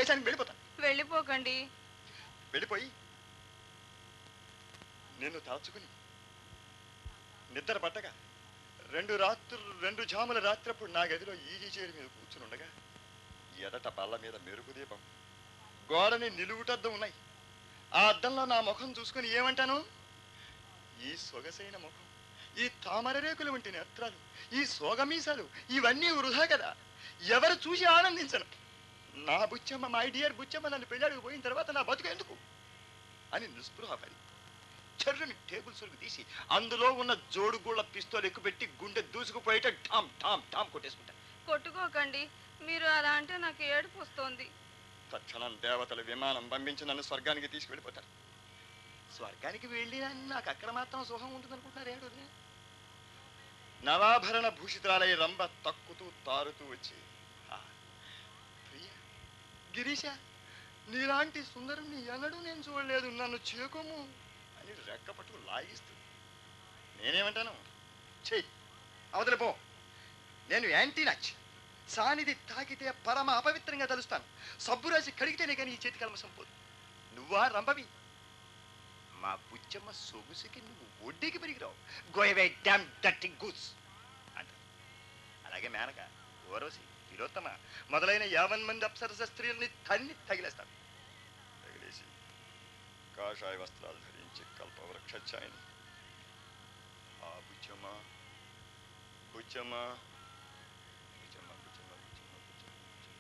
దేశానికి వెళ్ళిపోతాను వెళ్ళిపోకండి వెళ్ళిపోయి నిన్ను తలుచుకుని నిద్ర పట్టగా రెండు రాత్రులు రెండు జాముల రాత్రప్పుడు నా గదిలో ఈజీ చైర్ మీద కూర్చుని ఉండగా ఎదట బల్ల మీద మెరుపు దీపం గోడని నిలువుటద్దం ఉన్నాయి ఆ అద్దంలో నా ముఖం చూసుకుని ఏమంటాను ఈ సొగసైన ముఖం ఈ తామర రేకులు వంటి నేత్రాలు ఈ సోగమీసాలు ఇవన్నీ వృధా కదా ఎవరు చూసి ఆనందించను నా బుచ్చమ్మ మై డియర్ బుచ్చమ్మ నన్ను పెళ్ళాడికి పోయిన తర్వాత నా బతుకు ఎందుకు అని నిస్పృహ పడి చెర్రుని టేబుల్ సొరుగు తీసి అందులో ఉన్న జోడుగూళ్ళ పిస్తోల్ ఎక్కుపెట్టి గుండె దూసుకుపోయేట ఠామ్ ఠామ్ ఠామ్ కొట్టేసుకుంటాను కొట్టుకోకండి మీరు అలా అంటే నాకు ఏడుపు వస్తోంది తక్షణం దేవతలు విమానం పంపించి నన్ను స్వర్గానికి తీసుకువెళ్ళిపోతారు స్వర్గానికి వెళ్ళి నాకు అక్కడ మాత్రం సుఖం ఉంటుంది అనుకుంటున్నారు ఏడు నవాభరణ భూషితాలయ రంభ తక్కుతూ తారుతూ వచ్చి "ఆ, ప్రియ గిరీశ నీలాంటి సుందరుని ఎన్నడూ నేను చూడలేదు నన్ను చేకోము అని రెక్క పట్టుకు లాగిస్తూ నేనేమంటాను చెయ్యి అవతల పో నేను యాంటీ నచ్ సానిది తాకితే పరమ అపవిత్రంగా తలుస్తాను సబ్బురాసి కడిగితేనే కానీ ఈ చేతి కలమ సంపోదు నువ్వా రంభవి మా బుచ్చమ్మ సొగుసుకి నువ్వు ఒడ్డీకి పెరిగిరావు గోయవే డ్యామ్ డట్టి గూస్ అంట అలాగే మేనక ఓరోసి తిలోత్తమ మొదలైన యావన్ మంది అప్సరస స్త్రీలని తన్ని తగిలేస్తాడు తగిలేసి కాషాయ వస్త్రాలు ధరించి కల్పవృక్షాయని ఆ బుచ్చమ్మ బుచ్చమ్మ బుచ్చమ్మ బుచ్చమ్మ బుచ్చమ్మ బుచ్చమ్మ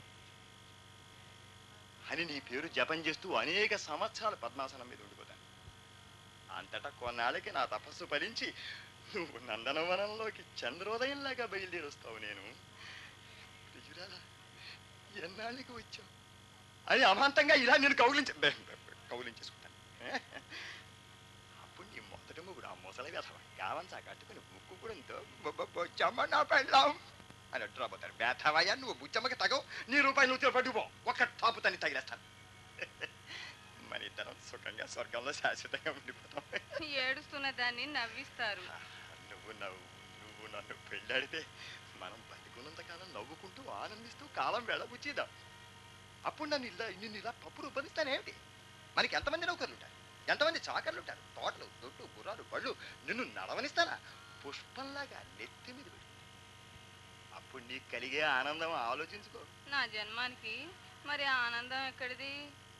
అని నీ పేరు జపం చేస్తూ అనేక సంవత్సరాలు పద్మాసనం మీద ఉండిపోతాను అంతటా కొన్నాళ్ళకి నా తపస్సు ఫలించి నువ్వు నందనవనంలోకి చంద్రోదయంలాగా బయలుదేరుస్తావు నేను ప్రియురాలా ఎన్నాళ్ళకి వచ్చావు అని అమాంతంగా ఇలా నేను కౌలించ బె- బె- బె- కౌలించేసుకుంటాను అప్పుడు నీ మొదటి ముగ్గురు ఆ ముసలి వ్యధవ కావంచా కట్టుకుని ముక్కు కూడంతో బొచ్చమ్మ నా పెళ్ళాం అని అడ్డు రాబోతారు బేథవయ్యా నువ్వు బుచ్చమ్మకి తగవు నీ రూపాయలు నువ్వు పట్టుకుపో ఒక్క టాపు తన్ని తగిలేస్తాను మన ఇద్దరం సుఖంగా స్వర్గంలో శాశ్వతంగా ఉండిపోతాం ఏడుస్తున్న దాన్ని నవ్విస్తారు నువ్వు నవ్వు నువ్వు నన్ను పెళ్ళాడితే మనం బతికున్నంత కాలం నవ్వుకుంటూ ఆనందిస్తూ కాలం వెళ్ళబుచ్చిద్దాం అప్పుడు నన్ను ఇలా నిన్ను ఇలా పప్పు రూపొందిస్తానేమిటి మనకి ఎంతమంది నౌకర్లు ఉంటారు ఎంతమంది చాకర్లు ఉంటారు తోటలు దొడ్లు గుర్రాలు బళ్ళు నిన్ను నడవనిస్తానా పుష్పంలాగా నెత్తి మీద పెట్టి అప్పుడు నీకు కలిగే ఆనందం ఆలోచించుకో నా జన్మానికి మరి ఆనందం ఎక్కడిది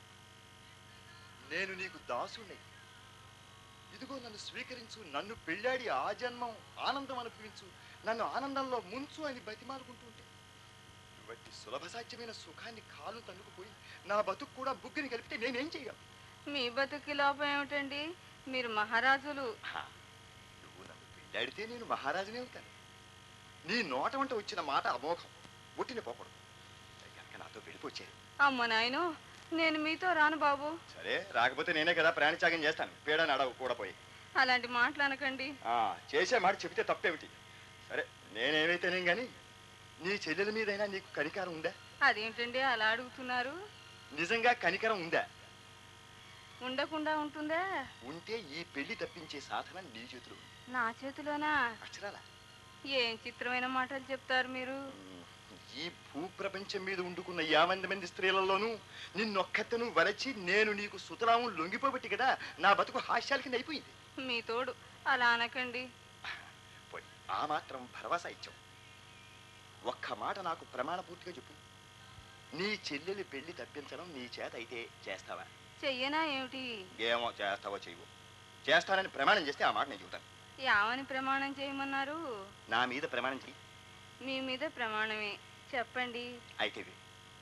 నేను నీకు దాసుణ్ణి ఇదిగో నన్ను స్వీకరించు నన్ను పెళ్ళాడి ఆ జన్మం ఆనందం అనుభవించు నన్ను ఆనందంలో ముంచు అని బతిమాలుకుంటుంటే ఇవట్టి సులభ సాధ్యమైన సుఖాన్ని కాలు తన్నుకుపోయి నా బతుకు కూడా బుగ్గిని కలిపితే నేనేం చేయగలను మీ బతుకి లోపం ఏమిటండి మీరు మహారాజులు హా, నువ్వు నన్ను పెళ్ళాడితే నేను మహారాజునే అవుతాను నీ నోట వంట వచ్చిన మాట అమోఘం ఒట్టిన పోకూడదు సరే కనుక నాతో వెళ్ళిపోచ్చేది అమ్మ నాయను నేను మీతో రాను బాబు సరే రాకపోతే నేనే కదా ప్రాణత్యాగం చేస్తాను పీడ నడవ కూడా పోయి అలాంటి మాటలు అనకండి ఆ, చేసే మాట చెబితే తప్పేమిటి సరే నేనేమైతేనేం కానీ నీ చెల్లెల మీదైనా నీకు కనికరం ఉందా అదేంటండి అలా అడుగుతున్నారు నిజంగా కనికరం ఉందా ఉండకుండా ఉంటుందా ఉంటే ఈ పెళ్లి తప్పించే సాధన నీ చేతిలో ఉంది నా చేతిలోనా అక్షరాల ఏం చిత్రమైన మాటలు చెప్తారు మీరు ఈ భూప్రపంచం మీద ఉండుకున్న యావంది మంది స్త్రీలలోనూ నిన్నొక్కతను వరచి నేను నీకు సుతరాము లొంగిపోబట్టి కదా నా బతుకు హాస్యాల కింద అయిపోయింది మీ తోడు అలా అనకండి పోయి ఆ మాత్రం భరవసా ఇచ్చావు ఒక్క మాట నాకు ప్రమాణపూర్తిగా చెప్పు నీ చెల్లెలి పెళ్లి తప్పించడం నీ చేత అయితే చేస్తావా చెయ్యనా ఏమిటి ఏమో చేస్తావో చేయవు చేస్తానని ప్రమాణం చేస్తే ఆ మాట నేను చెబుతాను యావని ప్రమాణం చేయమన్నారు నా మీద ప్రమాణం చెయ్యి మీ మీద ప్రమాణమే చెప్పండి అయితే విను.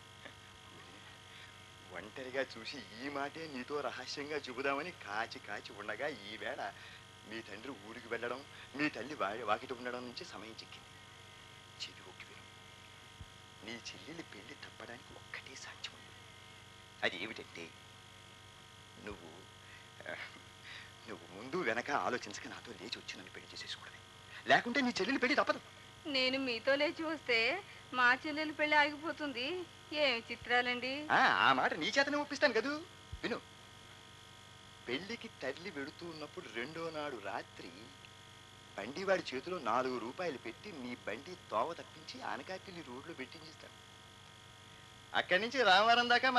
ఒంటరిగా చూసి ఈ మాటే నీతో రహస్యంగా చెబుదామని కాచి కాచి ఉండగా ఈవేళ మీ తండ్రి ఊరికి వెళ్ళడం మీ తల్లి వా- వాకిట ఉండడం నుంచి సమయం చిక్కింది చెవి ఒక్కి విను నీ చెల్లెలి పెళ్లి తప్పడానికి ఒక్కటే సాధ్యం ఉంది అది ఏమిటంటే నువ్వు ఆ, నువ్వు ముందు వెనక ఆలోచించక నాతో లేచి వచ్చి నన్ను పెళ్లి చేసేసుకోవడమే లేకుంటే నీ చెల్లెలి పెళ్లి తప్పదు నేను మీతో లేచి వస్తే మా చెల్లెలు పెళ్లి ఆగిపోతుంది ఏం చిత్రాలండి ఆ ఆ మాట నీ చేతనే ఒప్పిస్తాను కదూ విను పెళ్లికి తల్లి వెడుతూ ఉన్నప్పుడు రెండో నాడు రాత్రి బండి వాడి చేతిలో నాలుగు రూపాయలు పెట్టి నీ బండి తోవ తప్పించి ఆనకాకిల్లి రోడ్లో పెట్టించేస్తాను అక్కడి నుంచి రామవరం దాకా